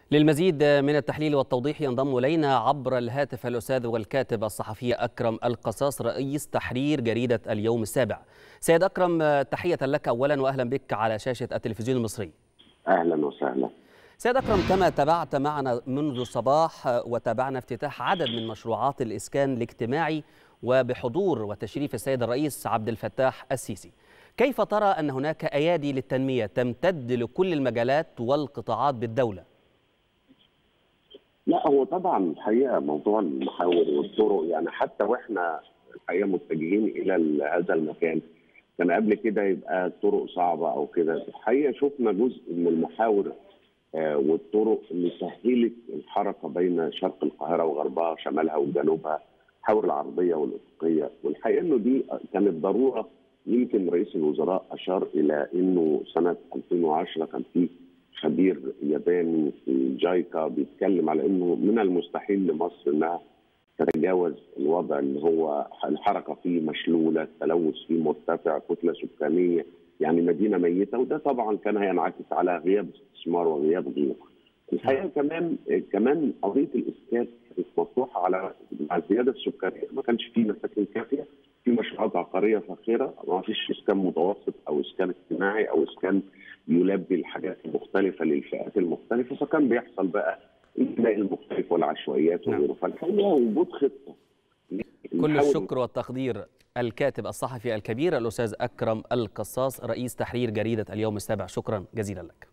للمزيد من التحليل والتوضيح ينضم إلينا عبر الهاتف الأستاذ والكاتب الصحفي أكرم القصاص رئيس تحرير جريدة اليوم السابع سيد أكرم تحية لك أولا وأهلا بك على شاشة التلفزيون المصري اهلا وسهلا سيد أكرم كما تابعت معنا منذ الصباح وتابعنا افتتاح عدد من مشروعات الإسكان الاجتماعي وبحضور وتشريف السيد الرئيس عبد الفتاح السيسي كيف ترى أن هناك أيادي للتنمية تمتد لكل المجالات والقطاعات بالدولة؟ لا هو طبعا الحقيقه موضوع المحاور والطرق يعني حتى واحنا الحقيقه متجهين الى ال- هذا المكان كان قبل كده يبقى الطرق صعبه او كده الحقيقه شفنا جزء من المحاور آه، والطرق اللي سهلت الحركه بين شرق القاهره وغربها وشمالها وجنوبها محاور العرضيه والافقيه والحقيقه انه دي كانت ضروره يمكن رئيس الوزراء اشار الى انه سنه 2010 كان في خبير ياباني في جايكا بيتكلم على انه من المستحيل لمصر انها تتجاوز الوضع اللي هو الحركه فيه مشلوله، التلوث فيه مرتفع، كتله سكانيه يعني مدينه ميته وده طبعا كان هينعكس على غياب استثمار وغياب غيره. الحقيقه كمان كمان قضيه الاسكان كانت مفتوحه على مع الزياده السكانيه ما كانش فيه مساكن كافيه في مشروعات عقاريه فاخره ما فيش اسكان متوسط او اسكان اجتماعي او اسكان يلبي الحاجات المختلفه للفئات المختلفه فكان بيحصل بقى البناء المختلف والعشوائيات نعم. وغيره فالحقيقه وجود خطه كل نحاول- الشكر والتقدير الكاتب الصحفي الكبير الأستاذ أكرم القصاص رئيس تحرير جريدة اليوم السابع شكرا جزيلا لك